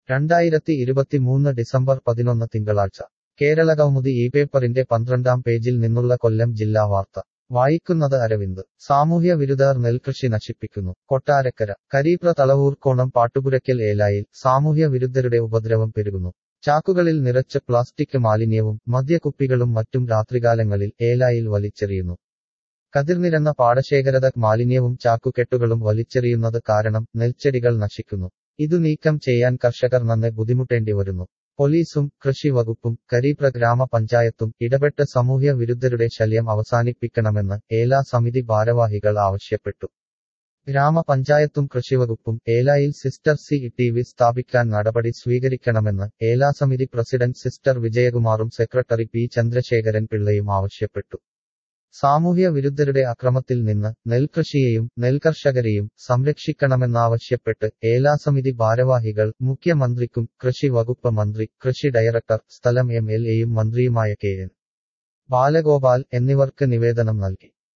രണ്ടായിരത്തി ഇരുപത്തിമൂന്ന് ഡിസംബർ പതിനൊന്ന് തിങ്കളാഴ്ച കേരളകൗമുദി ഈ പേപ്പറിന്റെ പന്ത്രണ്ടാം പേജിൽ നിന്നുള്ള കൊല്ലം ജില്ലാ വാർത്ത വായിക്കുന്നത് അരവിന്ദ് സാമൂഹ്യ വിരുദ്ധർ നെൽകൃഷി നശിപ്പിക്കുന്നു കൊട്ടാരക്കര കരീപ്ര തളവൂർക്കോണം പാട്ടുപുരയ്ക്കൽ ഏലായിൽ സാമൂഹ്യ വിരുദ്ധരുടെ ഉപദ്രവം പെരുകുന്നു ചാക്കുകളിൽ നിറച്ച് പ്ലാസ്റ്റിക് മാലിന്യവും മദ്യക്കുപ്പികളും മറ്റും രാത്രികാലങ്ങളിൽ ഏലായിൽ വലിച്ചെറിയുന്നു കതിർനിരന്ന പാടശേഖരത മാലിന്യവും ചാക്കുകെട്ടുകളും വലിച്ചെറിയുന്നത് കാരണം നെൽച്ചെടികൾ നശിക്കുന്നു ഇതു നീക്കം ചെയ്യാൻ കർഷകർ നന്നെ ബുദ്ധിമുട്ടേണ്ടി വരുന്നു പോലീസും കൃഷി വകുപ്പും കരീപ്ര ഗ്രാമപഞ്ചായത്തും ഇടപെട്ട് സാമൂഹ്യ വിരുദ്ധരുടെ ശല്യം അവസാനിപ്പിക്കണമെന്ന് ഏലാ സമിതി ഭാരവാഹികൾ ആവശ്യപ്പെട്ടു ഗ്രാമപഞ്ചായത്തും കൃഷിവകുപ്പും ഏലായിൽ സിസ്റ്റർ സി ടി വി സ്ഥാപിക്കാൻ നടപടി സ്വീകരിക്കണമെന്ന് ഏലാ സമിതി പ്രസിഡന്റ് സിസ്റ്റർ വിജയകുമാറും സെക്രട്ടറി പി ചന്ദ്രശേഖരൻ പിള്ളയും ആവശ്യപ്പെട്ടു സാമൂഹ്യ വിരുദ്ധരുടെ അക്രമത്തിൽ നിന്ന് നെൽകൃഷിയെയും നെൽകർഷകരെയും സംരക്ഷിക്കണമെന്നാവശ്യപ്പെട്ട് ഏലാ സമിതി ഭാരവാഹികൾ മുഖ്യമന്ത്രിക്കും കൃഷി വകുപ്പ് മന്ത്രി കൃഷി ഡയറക്ടർ സ്ഥലം എം എൽ എയും മന്ത്രിയുമായ കെ എൻ ബാലഗോപാൽ എന്നിവർക്ക് നിവേദനം നൽകി